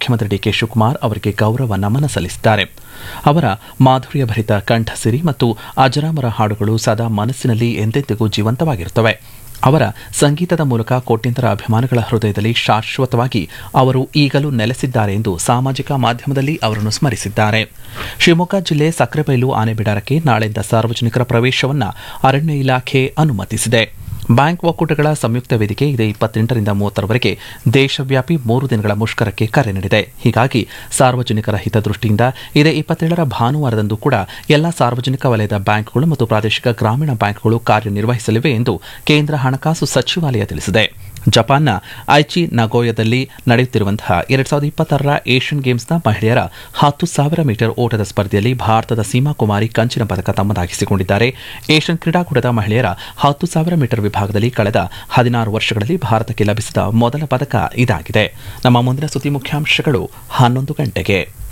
ಮುಖ್ಯಮಂತ್ರಿ ಡಿಕೆ ಶಿವಕುಮಾರ್ ಅವರಿಗೆ ಗೌರವ ನಮನ ಸಲ್ಲಿಸಿದ್ದಾರೆ ಅವರ ಮಾಧುರ್ಯ ಭರಿತ ಕಂಠಸಿರಿ ಮತ್ತು ಅಜರಾಮರ ಹಾಡುಗಳು ಸದಾ ಮನಸ್ಸಿನಲ್ಲಿ ಎಂದೆಂದಿಗೂ ಜೀವಂತವಾಗಿರುತ್ತವೆ ಅವರ ಸಂಗೀತದ ಮೂಲಕ ಕೋಟ್ಯಂತರ ಅಭಿಮಾನಿಗಳ ಹೃದಯದಲ್ಲಿ ಶಾಶ್ವತವಾಗಿ ಅವರು ಈಗಲೂ ನೆಲೆಸಿದ್ದಾರೆ ಎಂದು ಸಾಮಾಜಿಕ ಮಾಧ್ಯಮದಲ್ಲಿ ಅವರನ್ನು ಸ್ಮರಿಸಿದ್ದಾರೆ ಶಿವಮೊಗ್ಗ ಜಿಲ್ಲೆ ಸಕ್ರೆಬೈಲು ಆನೆಬಿಡಾರಕ್ಕೆ ನಾಳೆಯಿಂದ ಸಾರ್ವಜನಿಕರ ಪ್ರವೇಶವನ್ನು ಅರಣ್ಯ ಇಲಾಖೆ ಅನುಮತಿಸಿದೆ ಬ್ಯಾಂಕ್ ಒಕ್ಕೂಟಗಳ ಸಂಯುಕ್ತ ವೇದಿಕೆ ಇದೇ ಇಪ್ಪತ್ತೆಂಟರಿಂದ ಮೂವತ್ತರವರೆಗೆ ದೇಶವ್ಯಾಪಿ ಮೂರು ದಿನಗಳ ಮುಷ್ಕರಕ್ಕೆ ಕರೆ ನೀಡಿದೆ ಹೀಗಾಗಿ ಸಾರ್ವಜನಿಕರ ಹಿತದೃಷ್ಟಿಯಿಂದ ಇದೇ ಇಪ್ಪತ್ತೇಳರ ಭಾನುವಾರದಂದು ಕೂಡ ಎಲ್ಲ ಸಾರ್ವಜನಿಕ ವಲಯದ ಬ್ಯಾಂಕ್ಗಳು ಮತ್ತು ಪ್ರಾದೇಶಿಕ ಗ್ರಾಮೀಣ ಬ್ಯಾಂಕ್ಗಳು ಕಾರ್ಯನಿರ್ವಹಿಸಲಿವೆ ಎಂದು ಕೇಂದ್ರ ಹಣಕಾಸು ಸಚಿವಾಲಯ ತಿಳಿಸಿದೆ ಜಪಾನ್ನ ಐಚಿ ನಗೋಯದಲ್ಲಿ ನಡೆಯುತ್ತಿರುವಂತಹ ಎರಡ್ ಸಾವಿರದ ಇಪ್ಪತ್ತಾರರ ಏಷ್ಯನ್ ಗೇಮ್ಸ್ನ ಮಹಿಳೆಯರ ಹತ್ತು ಸಾವಿರ ಮೀಟರ್ ಓಟದ ಸ್ಪರ್ಧೆಯಲ್ಲಿ ಭಾರತದ ಸೀಮಾ ಕುಮಾರಿ ಕಂಚಿನ ಪದಕ ತಮ್ಮದಾಗಿಸಿಕೊಂಡಿದ್ದಾರೆ ಏಷ್ಯನ್ ಕ್ರೀಡಾಕೂಟದ ಮಹಿಳೆಯರ ಹತ್ತು ಸಾವಿರ ಮೀಟರ್ ವಿಭಾಗದಲ್ಲಿ ಕಳೆದ ಹದಿನಾರು ವರ್ಷಗಳಲ್ಲಿ ಭಾರತಕ್ಕೆ ಲಭಿಸಿದ ಮೊದಲ ಪದಕ ಇದಾಗಿದೆ ನಮ್ಮ ಮುಂದಿನ ಸುದ್ದಿ ಮುಖ್ಯಾಂಶಗಳು ಹನ್ನೊಂದು ಗಂಟೆಗೆ